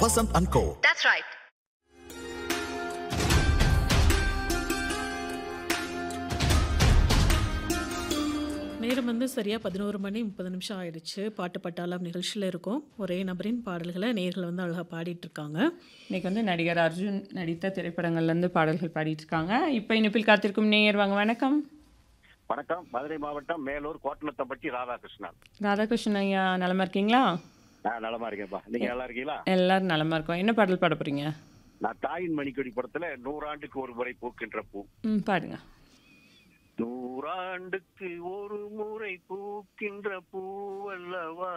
Vasant and Co. That's right. நேரம் வந்து சரியாக பதினோரு மணி முப்பது நிமிஷம் ஆயிடுச்சு பாட்டு பட்டாளம் நிகழ்ச்சியில் இருக்கும் ஒரே நபரின் பாடல்களை நேர்கள் வந்து அழகாக பாடிட்டு இருக்காங்க இன்னைக்கு வந்து நடிகர் அர்ஜுன் நடித்த திரைப்படங்கள்லேருந்து பாடல்கள் பாடிட்டு இருக்காங்க இப்போ இனிப்பில் காத்திருக்கும் நேயர் வாங்க வணக்கம் வணக்கம் மதுரை மாவட்டம் மேலூர் கோட்டனத்தம்பட்டி ராதாகிருஷ்ணன் ராதாகிருஷ்ணன் ஐயா நலமா இருக்கீங்களா நான் நலமா இருக்கேன்ப்பா நீங்க நல்லா இருக்கீங்களா எல்லாரும் நலமா இருக்கோம் என்ன பாடல் பாட போறீங்க நான் தாயின் மணிக்கொடி படத்துல நூறாண்டுக்கு ஒரு முறை பூக்கின்ற பூ ம் பாடுங்க நூறாண்டுக்கு ஒரு முறை பூக்கின்ற பூவல்லவா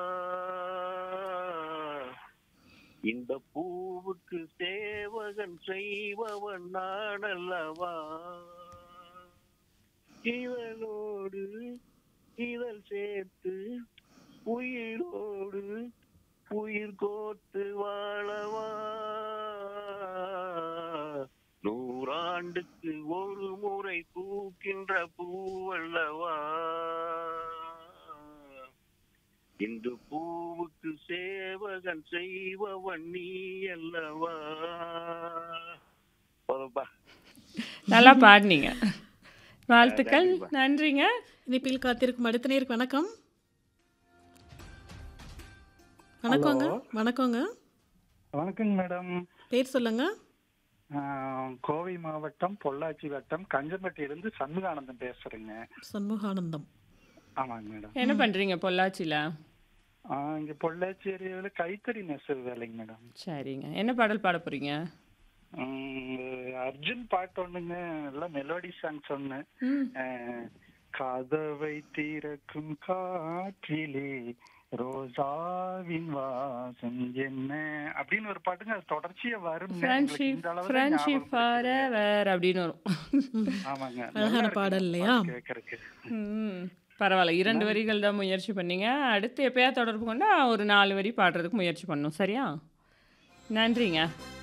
இந்த பூவுக்கு சேவகன் செய்பவன் நான் அல்லவா இதழோடு இதழ் சேர்த்து உயிரோடு உயிர் கோத்து வாழவா நூறாண்டுக்கு ஒரு முறை பூக்கின்ற பூவல்லவா இந்த பூவுக்கு சேவகன் செய்பவன் நீ அல்லவா போதும்பா நல்லா பாடினீங்க வாழ்த்துக்கள் நன்றிங்க இனிப்பில் காத்திருக்கும் அடுத்த நேருக்கு வணக்கம் வணக்கங்க வணக்கங்க வணக்கங்க மேடம் பேர் சொல்லுங்க ஆஹ், கோவை மாவட்டம் பொள்ளாச்சி வட்டம் கஞ்சம்பட்டியிலிருந்து சண்முகானந்தம் பேசுறேங்க சண்முகானந்தம் ஆமாங்க மேடம் என்ன பண்றீங்க பொள்ளாச்சியில் ஆஹ், இங்க பொள்ளாச்சி ஏரியாவில் கைத்தறி நெசவு வேலைங்க மேடம் சரிங்க என்ன பாடல் பாட போறீங்க உம், அர்ஜுன் பாட்டு ஒண்ணுங்க எல்லாம் மெலோடி சாங்ஸ் ஒண்ணு ம் ஆஹ், கதவை திறக்கும் காற்றிலே ரோசாவின் வாசம் என்ன அப்படின்னு ஒரு பாட்டுங்க அது தொடர்ச்சியா வரும் ஃப்ரெண்ட்ஷிப் ஃப்ரெண்ட்ஷிப் ஃபாரெவர் அப்படின்னு வரும் ஆமாங்க அழகான பாடல் இல்லையா? கேட்கறதுக்கு ம் பரவாயில்ல இரண்டு வரிகள் தான் முயற்சி பண்ணீங்க அடுத்து எப்பயாவது தொடர்பு கொண்டா ஒரு நாலு வரி பாடுறதுக்கு முயற்சி பண்ணணும் சரியா நன்றிங்க